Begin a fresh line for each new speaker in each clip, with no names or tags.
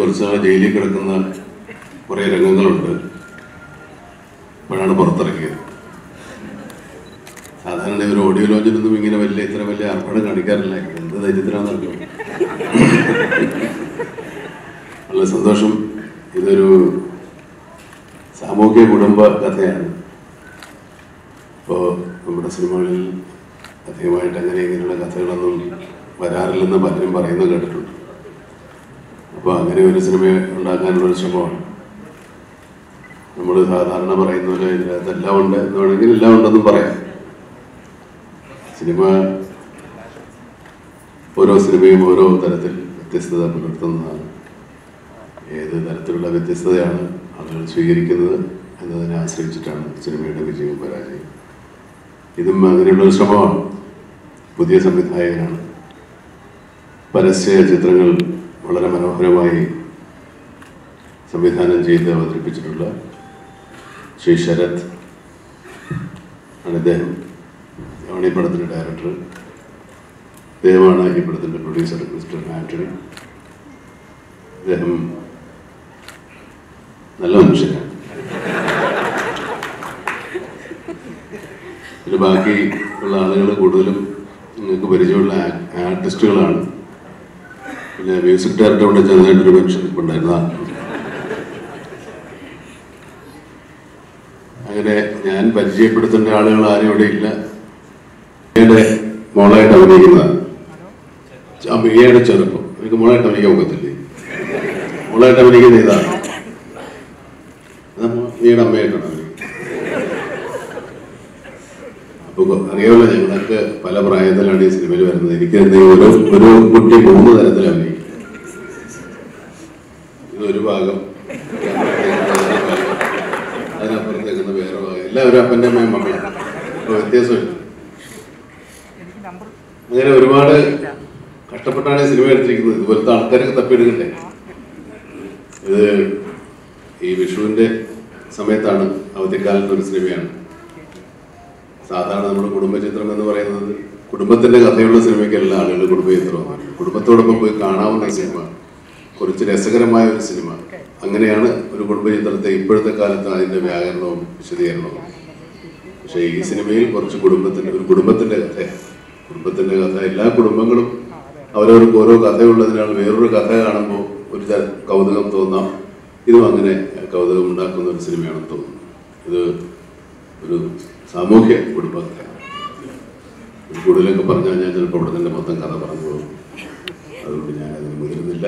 കുറച്ച് നാൾ ജയിലിൽ കിടക്കുന്ന കുറേ രംഗങ്ങളുണ്ട് അപ്പോഴാണ് പുറത്തിറക്കിയത് സാധാരണ ഒരു ഓഡിയോ ലോഞ്ചിനൊന്നും ഇങ്ങനെ വലിയ ഇത്ര വലിയ അർപ്പണം കാണിക്കാറില്ല എന്ത് ധൈര്യത്തിലാണെന്നറിയോ വളരെ സന്തോഷം ഇതൊരു സാമൂഹ്യ കുടുംബ കഥയാണ് ഇപ്പോൾ നമ്മുടെ സിനിമകളിൽ അധികമായിട്ട് അങ്ങനെ ഇങ്ങനെയുള്ള കഥകളൊന്നും വരാറില്ലെന്ന് പലരും പറയുന്നത് കേട്ടിട്ടുണ്ട് അപ്പോൾ അങ്ങനെ ഒരു സിനിമ ഉണ്ടാക്കാനുള്ള ഒരു ശ്രമമാണ് നമ്മൾ സാധാരണ പറയുന്ന പോലെ ഇതിനകത്ത് എല്ലാം ഉണ്ട് എന്ന് വേണമെങ്കിൽ എല്ലാം ഉണ്ടെന്നും പറയാം സിനിമ ഓരോ സിനിമയും ഓരോ തരത്തിൽ വ്യത്യസ്തത പുലർത്തുന്നതാണ് ഏത് തരത്തിലുള്ള വ്യത്യസ്തതയാണ് ആളുകൾ സ്വീകരിക്കുന്നത് എന്നതിനെ ആശ്രയിച്ചിട്ടാണ് സിനിമയുടെ വിജയവും പരാജയവും ഇതും അങ്ങനെയുള്ള ഒരു ശ്രമമാണ് പുതിയ സംവിധായകനാണ് പരസ്യ ചിത്രങ്ങൾ വളരെ മനോഹരമായി സംവിധാനം ചെയ്ത് അവതരിപ്പിച്ചിട്ടുള്ള ശ്രീ ശരത് ആണ് ഇദ്ദേഹം ആണ് ഈ പടത്തിൻ്റെ ഡയറക്ടർ ഇദ്ദേഹമാണ് ഈ പടത്തിൻ്റെ പ്രൊഡ്യൂസർ മിസ്റ്റർ ആന്റണി ഇദ്ദേഹം നല്ല മനുഷ്യനാണ് ഇതിൽ ബാക്കി ഉള്ള ആളുകൾ കൂടുതലും നിങ്ങൾക്ക് പരിചയമുള്ള ആർട്ടിസ്റ്റുകളാണ് പിന്നെ മ്യൂസിക് ഡയറക്ടർ ഇവിടെ ചെറുതായിട്ടൊരു മനുഷ്യൻ ഇപ്പം ഉണ്ടായിരുന്ന അങ്ങനെ ഞാൻ പരിചയപ്പെടുത്തേണ്ട ആളുകൾ ആരും ഇവിടെ ഇല്ല മിയയുടെ മോളായിട്ട് അഭിനയിക്കുന്നതാണ് ആ മിയയുടെ ചെറുപ്പം എനിക്ക് മോളായിട്ട് അഭിനയിക്കാൻ ഒക്കത്തില്ലേ മോളായിട്ട് അഭിനയിക്കുന്ന ഇതാണ് അത് മിയയുടെ അമ്മയായിട്ടാണ് അഭിനയിക്കുന്നത് അപ്പൊ അറിയാമല്ലോ ഞങ്ങളൊക്കെ പല പ്രായത്തിലാണ് ഈ സിനിമയിൽ വരുന്നത് എനിക്ക് തന്നെ ഒരു ഒരു കുട്ടി മൂന്ന് തരത്തിൽ അഭിനയിക്കും ഇത് ഒരു ഭാഗം അതിനപ്പുറത്തേക്കുന്ന വേറെ ഭാഗം എല്ലാവരും അപ്പൻ്റെ അമ്മയും മക്കളാണ് അപ്പൊ വ്യത്യാസമില്ല അങ്ങനെ ഒരുപാട് കഷ്ടപ്പെട്ടാണ് ഈ സിനിമ എടുത്തിരിക്കുന്നത് ഇതുപോലത്തെ ആൾക്കാരൊക്കെ തപ്പിയെടുക്കണ്ടേ ഇത് ഈ വിഷുവിന്റെ സമയത്താണ് അവധിക്കാലത്ത് ഒരു സിനിമയാണ് സാധാരണ നമ്മുടെ കുടുംബചിത്രം എന്ന് പറയുന്നത് കുടുംബത്തിന്റെ കഥയുള്ള സിനിമയ്ക്കല്ല ആളുകൾ കുടുംബചിത്രമാണ് കുടുംബത്തോടൊപ്പം പോയി കാണാവുന്ന സിനിമ കുറച്ച് രസകരമായ ഒരു സിനിമ അങ്ങനെയാണ് ഒരു കുടുംബചിത്രത്തെ ഇപ്പോഴത്തെ കാലത്ത് അതിന്റെ വ്യാകരണവും വിശദീകരണവും പക്ഷേ ഈ സിനിമയിൽ കുറച്ച് കുടുംബത്തിന്റെ ഒരു കുടുംബത്തിന്റെ കഥയാണ് കുടുംബത്തിന്റെ കഥ എല്ലാ കുടുംബങ്ങളും അവരവർക്ക് ഓരോ കഥയുള്ളതിനാൽ വേറൊരു കഥ കാണുമ്പോൾ ഒരു ത- കൗതുകം തോന്നാം ഇതും അങ്ങനെ കൗതുകം ഉണ്ടാക്കുന്ന ഒരു സിനിമയാണെന്ന് തോന്നുന്നു ഇത് ഒരു സാമൂഹ്യ കുടുംബ കഥയാണ് ഇത് കൂടുതലൊക്കെ പറഞ്ഞു കഴിഞ്ഞാൽ ചിലപ്പോൾ ഇവിടെ തന്നെ മൊത്തം കഥ പറഞ്ഞു പോകും അതുകൊണ്ട് ഞാൻ അതിന് മുതിരുന്നില്ല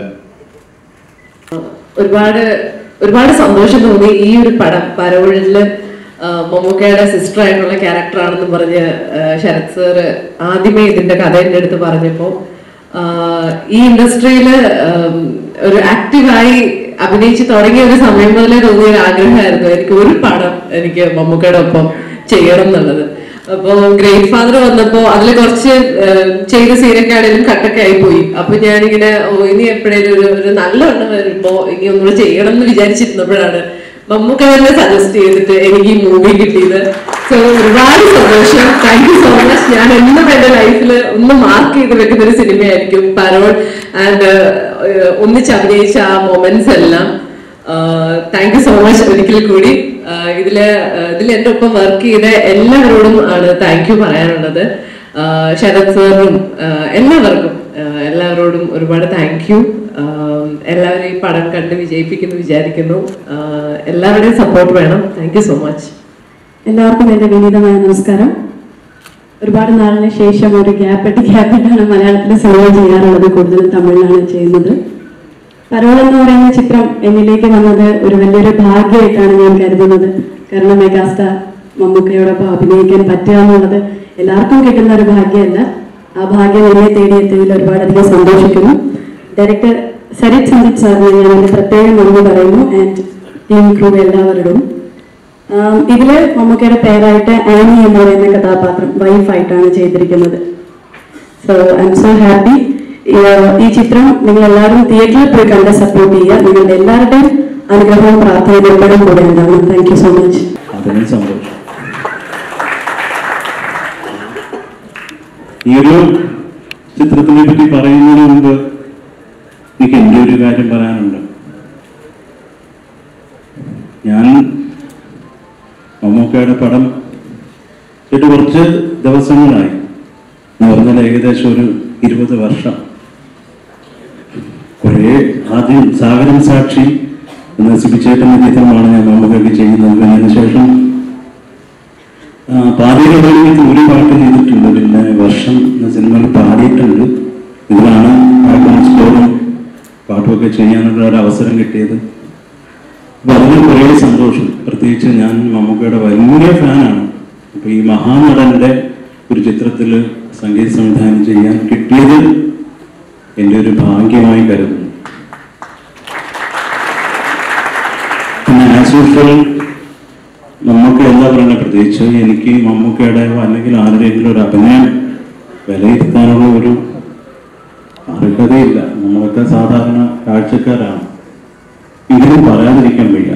ഒരുപാട് ഒരുപാട് സന്തോഷം തോന്നി ഈ ഒരു പടം പരോളില് മമ്മൂക്കയുടെ സിസ്റ്റർ ആയിട്ടുള്ള ക്യാരക്ടറാണെന്ന് പറഞ്ഞ് ആ, ശരത് സാറ് ആദ്യമേ ഇതിന്റെ കഥ എൻ്റെ അടുത്ത് പറഞ്ഞപ്പോ ആ, ഈ ഇൻഡസ്ട്രിയിൽ ഒരു ആക്റ്റീവായി അഭിനയിച്ച് തുടങ്ങിയ ഒരു സമയം മുതലേ തോന്നിയ ഒരു ആഗ്രഹമായിരുന്നു എനിക്ക് ഒരു പടം എനിക്ക് മമ്മൂക്കയുടെ ഒപ്പം ചെയ്യണം എന്നുള്ളത് അപ്പൊ ഗ്രേറ്റ് ഫാദർ വന്നപ്പോ അതിൽ കുറച്ച് ഏഹ്, ചെയ്ത സീനൊക്കെ ആണെങ്കിലും കട്ടൊക്കെ ആയി പോയി അപ്പൊ ഞാനിങ്ങനെ ഓ ഇനി എപ്പോഴേലും ഒരു ഒരു നല്ല എണ്ണം വരുമ്പോ ഇനി ഒന്നുകൂടെ ചെയ്യണം എന്ന് വിചാരിച്ചിരുന്നപ്പോഴാണ് മമ്മൂക്ക തന്നെ സജസ്റ്റ് ചെയ്തിട്ട് എനിക്ക് ഈ മൂവി കിട്ടിയത് സോ ഒരുപാട് സന്തോഷം താങ്ക് യു സോ മച്ച് ഞാൻ എന്നും എന്റെ ലൈഫിൽ ഒന്ന് മാർക്ക് ചെയ്ത് വെക്കുന്ന ഒരു സിനിമയായിരിക്കും പരോൾ ആൻഡ് ഒന്നിച്ച് അഭിനയിച്ച ആ മൊമെന്റ്സ് എല്ലാം താങ്ക് യു സോ മച്ച് ഒരിക്കൽ കൂടി ആഹ് ഇതില് ആഹ് ഇതിൽ എൻ്റെ ഒപ്പം വർക്ക് ചെയ്ത എല്ലാവരോടും ആണ് താങ്ക് യു പറയാനുള്ളത് ആഹ് ശരത് സാറിനും ആഹ് എല്ലാവർക്കും ആഹ് എല്ലാവരോടും ഒരുപാട് താങ്ക് യു എല്ലാവരും ഈ പടം കണ്ട് വിജയിപ്പിക്കുന്നു വിചാരിക്കുന്നു ആഹ് എല്ലാവരുടെയും സപ്പോർട്ട് വേണം താങ്ക് യു സോ മച്ച്
എല്ലാവർക്കും എൻ്റെ വിനീതമായ നമസ്കാരം ഒരുപാട് നാളിന് ശേഷം ഒരു ഗ്യാപ്പ് ഇട്ട് ഗ്യാപ്പ് ഇട്ടാണ് മലയാളത്തിൽ സിനിമ ചെയ്യാറുള്ളത് കൂടുതലും തമിഴിലാണ് ചെയ്യുന്നത് പരോൾ എന്ന് പറയുന്ന ചിത്രം എന്നിലേക്ക് വന്നത് ഒരു വലിയൊരു ഭാഗ്യമായിട്ടാണ് ഞാൻ കരുതുന്നത് കാരണം മെഗാസ്റ്റാർ മമ്മൂക്കയോടൊപ്പം അഭിനയിക്കാൻ പറ്റുക എന്നുള്ളത് എല്ലാവർക്കും കിട്ടുന്ന ഒരു ഭാഗ്യമല്ല ആ ഭാഗ്യം എന്നെ തേടിയെത്തിയതിൽ ഒരുപാടധികം സന്തോഷിക്കുന്നു ഡയറക്ടർ സരിത് സന്ദിപ് സാറിന് ഞാൻ എൻ്റെ പ്രത്യേകം നന്ദി പറയുന്നു ആൻഡ് ടീം ക്രൂ എല്ലാവരോടും ആം, ഇതില് മമ്മൂക്കയുടെ പേരായിട്ട് ആനി എന്ന് പറയുന്ന കഥാപാത്രം വൈഫായിട്ടാണ് ചെയ്തിരിക്കുന്നത് so I am so happy ഈ ചിത്രം നിങ്ങൾ എല്ലാവരും തിയേറ്ററിൽ പോയി കണ്ട് സപ്പോർട്ട് ചെയ്യുക നിങ്ങളുടെ എല്ലാവരുടെയും അനുഗ്രഹവും പ്രാർത്ഥനയും എപ്പോഴും കൂടെ ഉണ്ടാവണം താങ്ക് യു സോ മച്ച്
അതിനും സന്തോഷം ഈ ഒരു ചിത്രത്തിനെ പറ്റി പറയുന്നതിന് മുമ്പ് എനിക്ക് എൻ്റെ ഒരു കാര്യം പറയാനുണ്ട് ഞാൻ മമ്മൂക്കയുടെ പടം ഇത് കുറച്ച് ദിവസങ്ങളായി എന്ന് പറഞ്ഞാൽ ഏകദേശം ഒരു ഇരുപത് വർഷം കുറേ ആദ്യം സാഗരം സാക്ഷി എന്ന സിബിച്ചേട്ടൻ്റെ ചിത്രമാണ് ഞാൻ മമ്മൂക്കയ്ക്ക് ചെയ്യുന്നത് അതിനുശേഷം പാടിയുടെ ഒരു പാട്ട് ചെയ്തിട്ടുണ്ട് പിന്നെ വർഷം എന്ന സിനിമയിൽ പാടിയിട്ടുണ്ട് ഇതിലാണ് പാട്ടും സ്കോറും പാട്ടുമൊക്കെ ചെയ്യാനുള്ള ഒരു അവസരം കിട്ടിയത് അപ്പൊ അതിന് കുറേ സന്തോഷം പ്രത്യേകിച്ച് ഞാൻ മമ്മൂക്കയുടെ വലിയ ഫാനാണ് അപ്പൊ ഈ മഹാനടന്റെ ഒരു ചിത്രത്തിൽ സംഗീത സംവിധാനം ചെയ്യാൻ കിട്ടിയത് എൻ്റെ ഒരു ഭാഗ്യമായി കരുതുന്നു പിന്നെ ആസ് യൂഷ്വൽ മമ്മൂക്ക എന്താ പറയുക പ്രത്യേകിച്ച് എനിക്ക് മമ്മൂക്കയുടെ അല്ലെങ്കിൽ ആരുടെയെങ്കിലും ഒരു അഭിനയം വിലയിരുത്താനുള്ള ഒരു അർഹതയില്ല നമ്മളൊക്കെ സാധാരണ കാഴ്ചക്കാരാണ് ഇതിലും പറയാതിരിക്കാൻ വയ്യ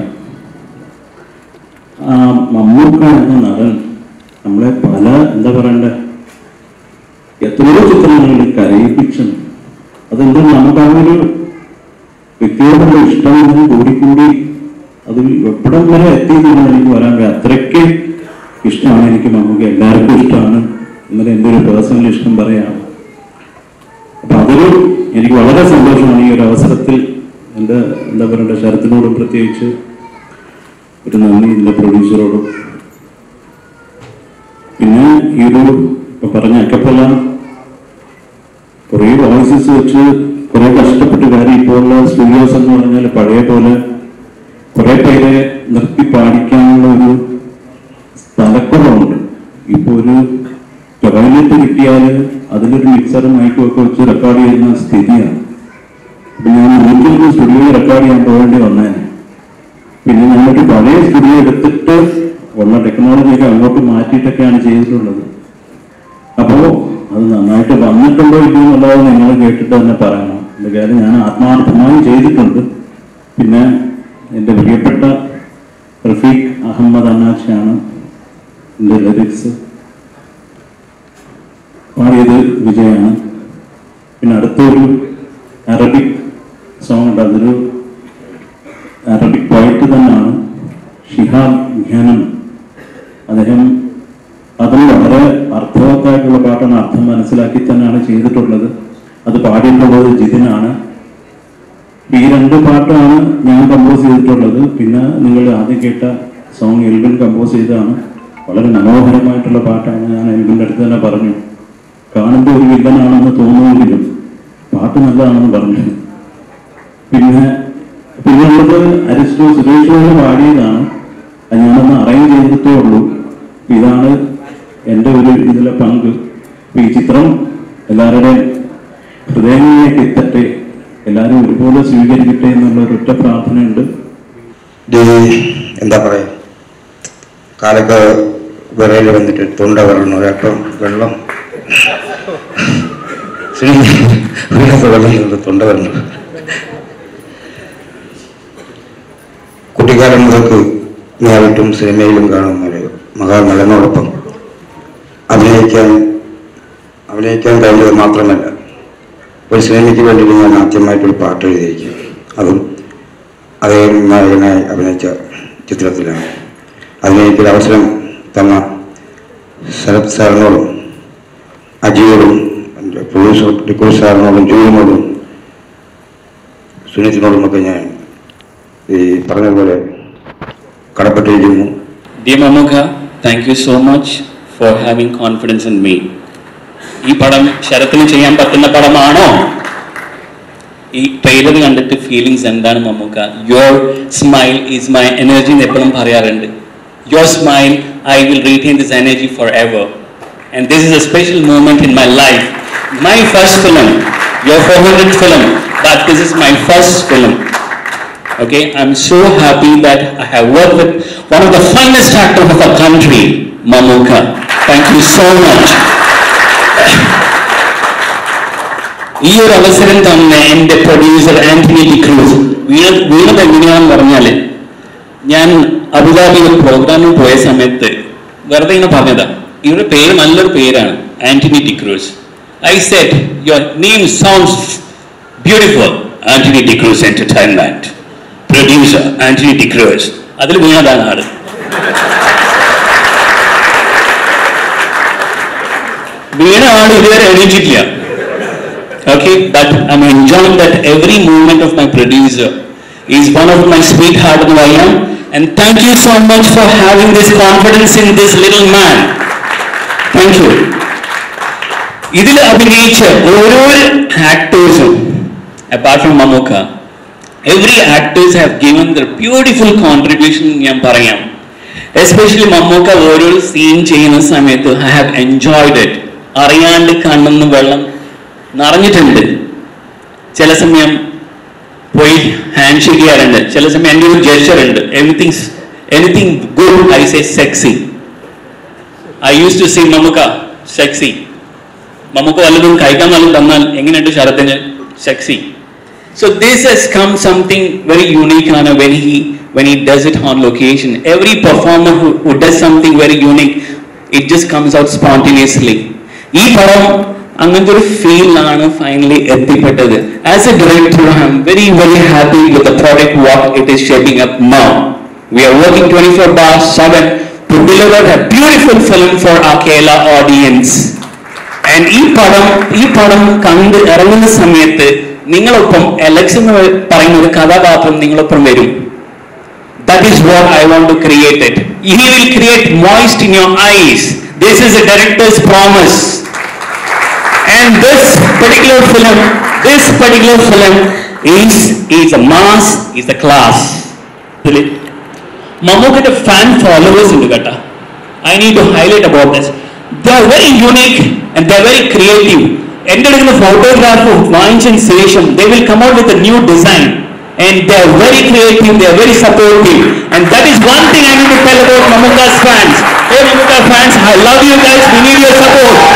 ആ മമ്മൂക്ക എന്ന നടൻ നമ്മളെ പല എന്താ പറയണ്ടേ എത്രയോ ചിത്രങ്ങളിൽ കരയിപ്പിച്ചും അതെന്താ നമുക്ക് ആ ഒരു വ്യക്തിയോടുള്ള ഇഷ്ടം ഇങ്ങനെ കൂടിക്കൂടി അത് എവിടം വരെ എത്തിയതെന്ന് എനിക്ക് വരാൻ കഴിയും അത്രയ്ക്ക് ഇഷ്ടമാണ് എനിക്ക് മമ്മൂക്ക എല്ലാവർക്കും ഇഷ്ടമാണ് ഇന്നലെ എൻ്റെ ഒരു പേഴ്സണൽ ഇഷ്ടം പറയാണ് അപ്പൊ അതൊരു എനിക്ക് വളരെ സന്തോഷമാണ് ഈ ഒരു അവസരത്തിൽ എൻ്റെ എന്താ പറയണ്ട ശരത്തിനോടും പ്രത്യേകിച്ച് ഒരു നന്ദി ഇതിൻ്റെ പ്രൊഡ്യൂസറോടും പിന്നെ ഈ ഒരു ഇപ്പൊ പറഞ്ഞ അക്കപ്പല കുറേ വോയിസസ് വെച്ച് കുറെ കഷ്ടപ്പെട്ട് കാര്യം ഇപ്പോൾ ഉള്ള സ്റ്റുഡിയോസ് എന്ന് പറഞ്ഞാൽ പഴയ പോലെ കുറെ പേരെ നിർത്തി പാടിക്കാനുള്ള ഒരു സ്ഥലക്കുറവുണ്ട് ഇപ്പൊ ഒരു ടോയ്ലറ്റ് കിട്ടിയാൽ അതിലൊരു മിക്സറും മൈക്കും ഒക്കെ വെച്ച് റെക്കോർഡ് ചെയ്യുന്ന സ്ഥിതിയാണ് അപ്പൊ ഞാൻ നൂറ്റിയൊന്ന് സ്റ്റുഡിയോ റെക്കോർഡ് ചെയ്യാൻ പോകേണ്ടി വന്നേനെ പിന്നെ ഞാനൊരു പഴയ സ്റ്റുഡിയോ എടുത്തിട്ട് ഉള്ള ടെക്നോളജിയൊക്കെ അങ്ങോട്ട് മാറ്റിയിട്ടൊക്കെയാണ് ചെയ്തിട്ടുള്ളത് അപ്പോ അത് നന്നായിട്ട് വന്നിട്ടുണ്ടോ ഇല്ലയോ എന്നുള്ളത് നിങ്ങൾ കേട്ടിട്ട് തന്നെ പറയണം എന്റെ കാര്യം ഞാൻ ആത്മാർത്ഥമായി ചെയ്തിട്ടുണ്ട് പിന്നെ എൻ്റെ പ്രിയപ്പെട്ട റഫീഖ് അഹമ്മദ് അന്നാച്ചിയാണ് എൻ്റെ ലിറിക്സ് പാടിയത് വിജയാണ് പിന്നെ അടുത്തൊരു അറബിക് സോങ് ഉണ്ട് അതൊരു അറബിക് പോയിട്ട് തന്നെയാണ് ഷിഹാബ് ഖ്യാനം അദ്ദേഹം അതും വളരെ അർത്ഥവത്തായിട്ടുള്ള പാട്ടാണ് അർത്ഥം മനസ്സിലാക്കി തന്നെയാണ് ചെയ്തിട്ടുള്ളത് അത് പാടിയിട്ടുള്ളത് ജിതിനാണ് ഈ രണ്ട് പാട്ടാണ് ഞാൻ കമ്പോസ് ചെയ്തിട്ടുള്ളത് പിന്നെ നിങ്ങൾ ആദ്യം കേട്ട സോങ് എൽബിൻ കമ്പോസ് ചെയ്തതാണ് വളരെ മനോഹരമായിട്ടുള്ള പാട്ടാണ് ഞാൻ എൽബിൻ്റെ അടുത്ത് തന്നെ പറഞ്ഞു കാണുമ്പോൾ ഒരു വില്ലനാണെന്ന് തോന്നുമെങ്കിലും പാട്ട് നല്ലതാണെന്ന് പറഞ്ഞു പിന്നെ പിന്നുള്ളത് അരിസ്റ്റോ സുരേഷോട് പാടിയതാണ് അത് ഞാനൊന്ന് അറേഞ്ച് ചെയ്തിട്ടേ ഉള്ളൂ ഇതാണ് എൻ്റെ ഒരു ഇതിലെ പങ്ക് അപ്പൊ ഈ ചിത്രം എല്ലാവരുടെയും ഹൃദയങ്ങളിലേക്ക് എത്തട്ടെ എല്ലാവരും ഒരുപോലെ സ്വീകരിക്കട്ടെ എന്നുള്ള ഒരൊറ്റ പ്രാർത്ഥനയുണ്ട്
ഇത് എന്താ പറയാ കാലൊക്കെ വിറയിൽ വന്നിട്ട് തൊണ്ട വരണം ഒരട്ടം വെള്ളം ശ്രീ വെള്ളം നിന്ന് തൊണ്ട വരണം കുട്ടിക്കാലം മുതൽക്ക് നേരിട്ടും സിനിമയിലും കാണുന്ന ഒരു മഹാനടനോടൊപ്പം അഭിനയിക്കാൻ അഭിനയിക്കാൻ കഴിഞ്ഞത് മാത്രമല്ല ഒരു സിനിമയ്ക്ക് വേണ്ടിയിട്ട് ഞാൻ ആദ്യമായിട്ടൊരു പാട്ട് എഴുതിയിരിക്കും അതും അതേ നായകനായി അഭിനയിച്ച ചിത്രത്തിലാണ് അതിനെനിക്കൊരു അവസരം തന്ന ശരത് സാറിനോടും അജിയോടും എൻ്റെ പ്രൊഡ്യൂസർ ടിക്കോർ സാറിനോടും ജോലിനോടും സുനിത്തിനോടുമൊക്കെ ഞാൻ ഈ പറഞ്ഞതുപോലെ കടപ്പെട്ടിരിക്കുന്നു
Dear Mamuka, thank you so much for having confidence in me. ഈ പടം ശരത്തിന് ചെയ്യാൻ പറ്റുന്ന പടമാണോ ഈ ട്രെയിലർ കണ്ടിട്ട് ഫീലിങ്സ് എന്താണ് Mammukka your smile is my energy എന്ന് എപ്പോഴും പറയാറുണ്ട് your smile I will retain this energy forever and this is a special moment in my life my first film your four hundred film but this is my first film Okay, I'm so happy that I have worked with one of the finest actors of our country, Mamuka. Thank you so much. ഈ ഒരു അവസരം തന്നെ എൻ്റെ producer Antony D'Cruz വീണ വീണത് എങ്ങനെയാണെന്ന് പറഞ്ഞാൽ ഞാൻ അബുദാബിയിൽ പ്രോഗ്രാമിൽ പോയ സമയത്ത് വെറുതെ ഇങ്ങനെ പറഞ്ഞതാ ഇവരുടെ പേര് നല്ലൊരു പേരാണ് Anthony DeCruz I said your name sounds beautiful Anthony DeCruz entertainment producer Anthony DeCruz. അതിൽ വീണതാണ് ആള് വീണ ആൾ ഇതുവരെ എണീറ്റിട്ടില്ല Okay, but I'm enjoying that every movement of my producer. He's one of my sweetheart in Vayam. And thank you so much for having this confidence in this little man. Thank you. ഇതിൽ അഭിനയിച്ച ഓരോ ആക്ടേഴ്സും apart from Mammukka every actors have given their beautiful contribution ഞാൻ പറയാം especially Mammukka ഓരോ scene ചെയ്യുന്ന സമയത്ത് I have enjoyed it അറിയാണ്ട് കണ്ണെന്ന് വെള്ളം നിറഞ്ഞിട്ടുണ്ട് ചില സമയം പോയി ഹാൻഡ് ഷേക്ക് ചെയ്യാറുണ്ട് ചില സമയം എൻ്റെ ഒരു ജെസ്റ്റർ ഉണ്ട് anything anything good I say sexy I use to see Mammukka sexy Mammukka വല്ലതും കഴിക്കാൻ വല്ലതും തന്നാൽ എങ്ങനെയുണ്ട് ശരത്തിന് sexy So this has come something very unique on when he when he does it on location. Every performer who, who does something very unique, it just comes out spontaneously. ഈ പടം അങ്ങനത്തെ ഒരു ഫീലാണ് ഫൈനലി എത്തിപ്പെട്ടത് as a director I am very very happy with the product what it is shaping up now we are working twenty four bar seven to deliver a beautiful film for uh Kerala audience and ഈ പടം ഈ പടം കണ്ട് ഇറങ്ങുന്ന സമയത്ത് നിങ്ങളൊപ്പം election എന്ന് പറയുന്ന ഒരു കഥാപാത്രം നിങ്ങളൊപ്പം വരും that is what I want to create it he will create moist in your eyes this is a director's promise and this particular film this particular film is is a mass is a class മമ്മൂക്കിന്റെ fan followers ഉണ്ട് കേട്ടോ I need to highlight about this they are very unique and they very creative എന്റെ എടുക്കുന്ന photograph വാങ്ങിച്ചതിന് ശേഷം they will come out with a new design and they are very creative, they are very supportive. And that is one thing I need to tell about Mamuka's fans. Hey Mamuka fans, I love you guys, we need your support.